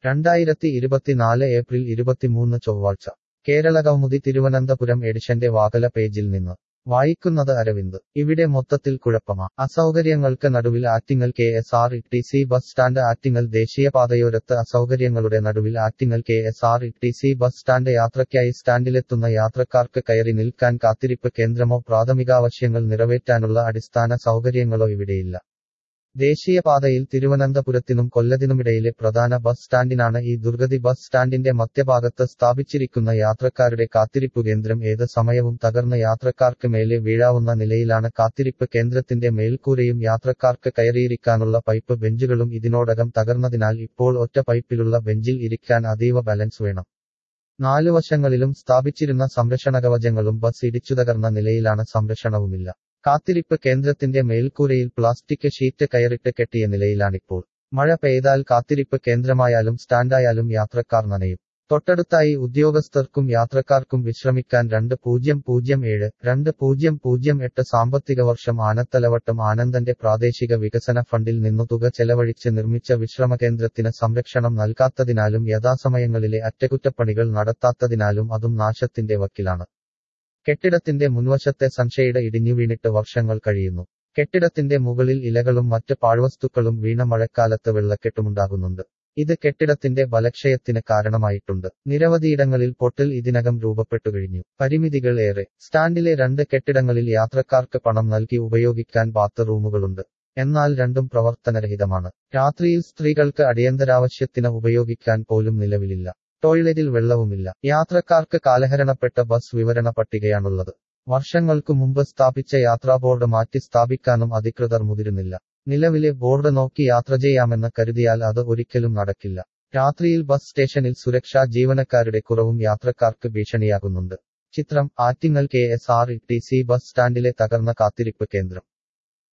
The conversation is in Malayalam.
രണ്ടായിരത്തി ഇരുപത്തിനാല് ഏപ്രിൽ ഇരുപത്തിമൂന്ന് ചൊവ്വാഴ്ച കേരള കൗമുദി തിരുവനന്തപുരം എഡിഷന്റെ വാകല പേജിൽ നിന്ന് വായിക്കുന്നത് അരവിന്ദ് ഇവിടെ മൊത്തത്തിൽ കുഴപ്പമാ അസൗകര്യങ്ങൾക്ക് നടുവിൽ Attingal K S R T C bus stand Attingal ദേശീയപാതയോരത്ത് അസൗകര്യങ്ങളുടെ നടുവിൽ Attingal K S R T C bus stand യാത്രയ്ക്കായി സ്റ്റാൻഡിലെത്തുന്ന യാത്രക്കാർക്ക് കയറി നിൽക്കാൻ കാത്തിരിപ്പ് കേന്ദ്രമോ പ്രാഥമികാവശ്യങ്ങൾ നിറവേറ്റാനുള്ള അടിസ്ഥാന സൗകര്യങ്ങളോ ഇവിടെയില്ല ദേശീയപാതയിൽ തിരുവനന്തപുരത്തിനും കൊല്ലത്തിനുമിടയിലെ പ്രധാന ബസ് സ്റ്റാൻഡിനാണ് ഈ ദുർഗതി ബസ് സ്റ്റാൻഡിന്റെ മധ്യഭാഗത്ത് സ്ഥാപിച്ചിരിക്കുന്ന യാത്രക്കാരുടെ കാത്തിരിപ്പു കേന്ദ്രം ഏത് സമയവും തകർന്ന യാത്രക്കാർക്ക് മേലെ വീഴാവുന്ന നിലയിലാണ് കാത്തിരിപ്പ് കേന്ദ്രത്തിന്റെ മേൽക്കൂരയും യാത്രക്കാർക്ക് കയറിയിരിക്കാനുള്ള പൈപ്പ് ബെഞ്ചുകളും ഇതിനോടകം തകർന്നതിനാൽ ഇപ്പോൾ ഒറ്റ പൈപ്പിലുള്ള ബെഞ്ചിൽ ഇരിക്കാൻ അതീവ ബാലൻസ് വേണം നാലു വശങ്ങളിലും സ്ഥാപിച്ചിരുന്ന സംരക്ഷണകവചങ്ങളും ബസ് ഇടിച്ചുതകർന്ന നിലയിലാണ് സംരക്ഷണവുമില്ല കാത്തിരിപ്പ് കേന്ദ്രത്തിന്റെ മേൽക്കൂരയിൽ പ്ലാസ്റ്റിക് ഷീറ്റ് കയറിട്ട് കെട്ടിയ നിലയിലാണിപ്പോൾ മഴ പെയ്താൽ കാത്തിരിപ്പ് കേന്ദ്രമായാലും സ്റ്റാൻഡായാലും യാത്രക്കാർ നനയും തൊട്ടടുത്തായി ഉദ്യോഗസ്ഥർക്കും യാത്രക്കാർക്കും വിശ്രമിക്കാൻ രണ്ട് പൂജ്യം പൂജ്യം ഏഴ് രണ്ട് പൂജ്യം പൂജ്യം എട്ട് സാമ്പത്തിക വർഷം ആനത്തലവട്ടം ആനന്ദന്റെ പ്രാദേശിക വികസന ഫണ്ടിൽ നിന്നു തുക ചെലവഴിച്ച് നിർമ്മിച്ച വിശ്രമകേന്ദ്രത്തിന് സംരക്ഷണം നൽകാത്തതിനാലും യഥാസമയങ്ങളിലെ അറ്റകുറ്റപ്പണികൾ നടത്താത്തതിനാലും അതും നാശത്തിന്റെ വക്കിലാണ് കെട്ടിടത്തിന്റെ മുൻവശത്തെ സൺഷെയ്ഡ് ഇടിഞ്ഞു വീണിട്ട് വർഷങ്ങൾ കഴിയുന്നു കെട്ടിടത്തിന്റെ മുകളിൽ ഇലകളും മറ്റ് പാഴ്വസ്തുക്കളും വീണ മഴക്കാലത്ത് വെള്ളക്കെട്ടുമുണ്ടാകുന്നുണ്ട് ഇത് കെട്ടിടത്തിന്റെ ബലക്ഷയത്തിന് കാരണമായിട്ടുണ്ട് നിരവധിയിടങ്ങളിൽ പൊട്ടൽ ഇതിനകം രൂപപ്പെട്ടു കഴിഞ്ഞു പരിമിതികൾ ഏറെ സ്റ്റാൻഡിലെ രണ്ട് കെട്ടിടങ്ങളിൽ യാത്രക്കാർക്ക് പണം നൽകി ഉപയോഗിക്കാൻ ബാത്ത് റൂമുകളുണ്ട് എന്നാൽ രണ്ടും പ്രവർത്തനരഹിതമാണ് രാത്രിയിൽ സ്ത്രീകൾക്ക് അടിയന്തരാവശ്യത്തിന് ഉപയോഗിക്കാൻ പോലും നിലവിലില്ല ടോയ്ലറ്റിൽ വെള്ളവുമില്ല യാത്രക്കാർക്ക് കാലഹരണപ്പെട്ട ബസ് വിവരണ പട്ടികയാണുള്ളത് വർഷങ്ങൾക്കു മുമ്പ് സ്ഥാപിച്ച യാത്രാ ബോർഡ് മാറ്റി സ്ഥാപിക്കാനും അധികൃതർ മുതിരുന്നില്ല നിലവിലെ ബോർഡ് നോക്കി യാത്ര ചെയ്യാമെന്ന് കരുതിയാൽ അത് ഒരിക്കലും നടക്കില്ല രാത്രിയിൽ ബസ് സ്റ്റേഷനിൽ സുരക്ഷാ ജീവനക്കാരുടെ കുറവും യാത്രക്കാർക്ക് ഭീഷണിയാകുന്നുണ്ട് ചിത്രം Attingal K S R T C bus സ്റ്റാൻഡിലെ തകർന്ന കാത്തിരിപ്പ് കേന്ദ്രം